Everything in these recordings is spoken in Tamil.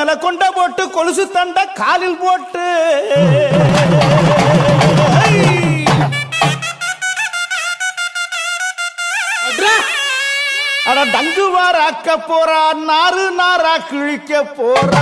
கழுத்துல கொண்ட போட்டு கொலுசு தண்ட காலில் போட்டு அட டங்கு வாராக்க போறா நாறு நாரா கிழிக்க போறா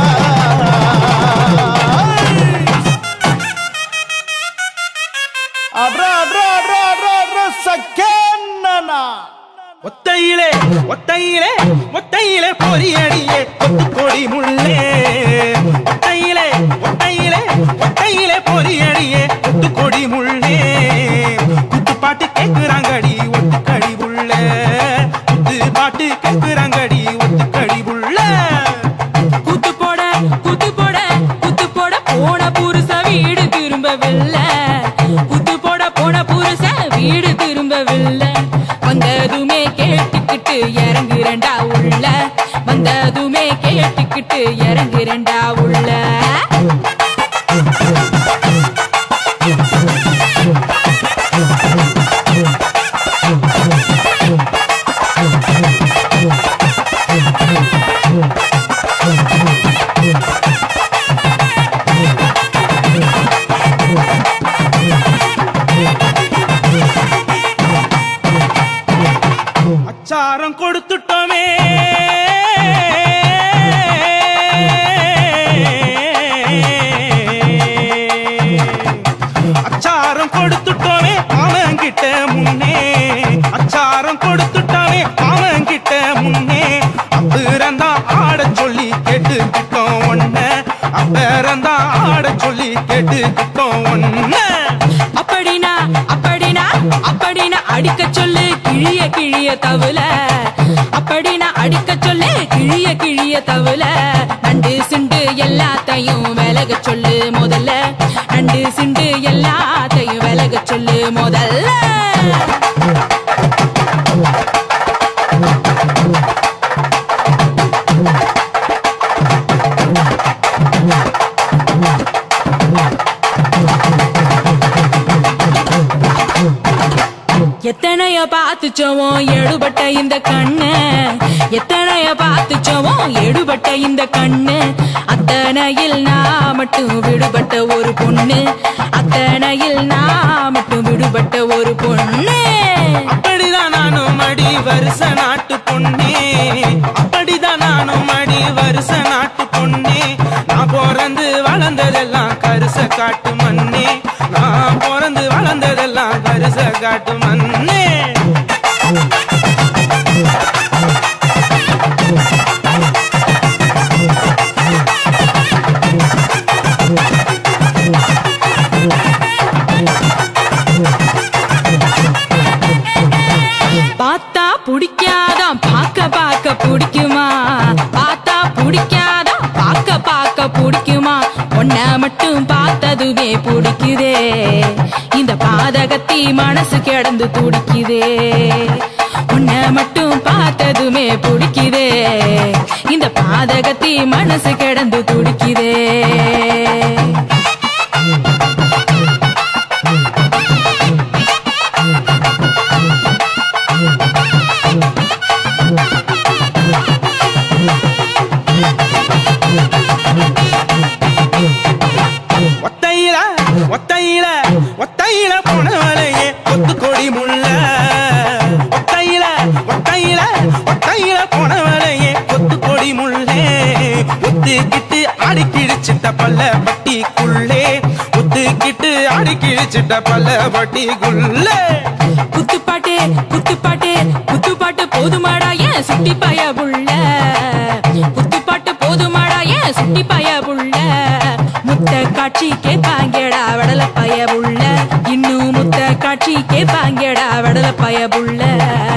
அட்ரா அட்ரா அட்ரா அட்ரா அட்ரா சக்கேன்னா ஒத்தையிலே ஒத்தையிலே ஒத்தையிலே பொரியடியே கொத்து கொடி முள்ளே ஒத்தையிலே ஒத்தையிலே ஒத்தையிலே பொரியடியே கொத்து கொடி முள்ளே குத்து பாட்டு கேக்குறாங்கடி ஒத்து கடி புள்ள குத்து பாட்டு கேக்குறாங்கடி ஒத்து கடி புள்ள குத்து போட குத்து போட குத்து போட போன புருஷ வீடு திரும்பவில்லை குத்து போட போன புருஷ வீடு திரும்பவில்லை வந்ததுமே கேட்டுக்கிட்டு இறங்குறண்டா உள்ள வந்ததுமே கேட்டுக்கிட்டு இறங்குறண்டா உள்ள அச்சாரம் கொடுத்துட்டோமே அச்சாரம் கொடுத்துட்டோமே அவன் கிட்ட முன்னே அச்சாரம் கொடுத்துட்டோமே அவன் கிட்ட முன்னே அப்புறந்தா ஆட சொல்லி கேட்டுக்கிட்டோம் ஒன்ன அப்புறந்தா ஆட சொல்லி கேட்டுக்கிட்டோம் ஒன்ன அப்படினா அப்படினா அப்படினா அடிக்க சொல்லு கிழிய கிழிய தவுல அப்படினா அடிக்க சொல்லு கிழிய கிழிய தவுல நண்டு சிண்டு எல்லாத்தையும் விலக சொல்லு முதல்ல நண்டு சிண்டு எல்லாத்தையும் விலக சொல்லு முதல்ல எத்தனைய பார்த்துச்சோமோ எடுபட்ட இந்த கண்ணு எத்தனைய பார்த்துச்சோமோ எடுபட்ட இந்த கண்ணு அத்தனையில் நான் மட்டும் விடுபட்ட ஒரு பொண்ணு அத்தனையில் நான் மட்டும் விடுபட்ட ஒரு பொண்ணு அப்படிதான் நானும் மடி வருஷ நாட்டு பொண்ணே அப்படிதான் நானும் மடி வருஷ நாட்டு பொண்ணே நான் பிறந்து வளர்ந்ததெல்லாம் கருச காட்டு மண்ணே நான் பிறந்து வளர்ந்ததெல்லாம் கருச காட்டு மண்ணே பார்த்தா பிடிக்காதான் பார்க்க பார்க்க பிடிக்குமா பார்த்தா பிடிக்காதான் பார்க்க பார்க்க பிடிக்குமா உன்ன மட்டும் பார்த்ததுமே பிடிக்குதே இந்த பாதகத்தி மனசு கிடந்து துடிக்குதே உன்ன மட்டும் பார்த்ததுமே பிடிக்குதே இந்த பாதகத்தி மனசு கிடந்து துடிக்குதே ஒத்தையில ஒத்தையில ஒத்தையில போனவளையே கொத்து கொடி முள்ள ஒத்தையில ஒத்தையில ஒத்தையில போனவளையே கொத்து கொடி முள்ளே ஒத்துக்கிட்டு ஆடி கிழிச்சிட்ட பல்ல பட்டிக்குள்ளே ஒத்துக்கிட்டு ஆடி கிழிச்சிட்ட பல்ல பட்டிக்குள்ளே குத்துப்பாட்டு குத்துப்பாட்டு குத்துப்பாட்டு போதுமாடா ஏன் சுட்டி பய புள்ள குத்துப்பாட்டு போதுமாடா ஏன் சுட்டி பய புள்ள முத்த காட்சி கேப்பாங்கடா வடல பய புள்ள இன்னும் முத்த காட்சி கேப்பாங்கடா வடல பய புள்ள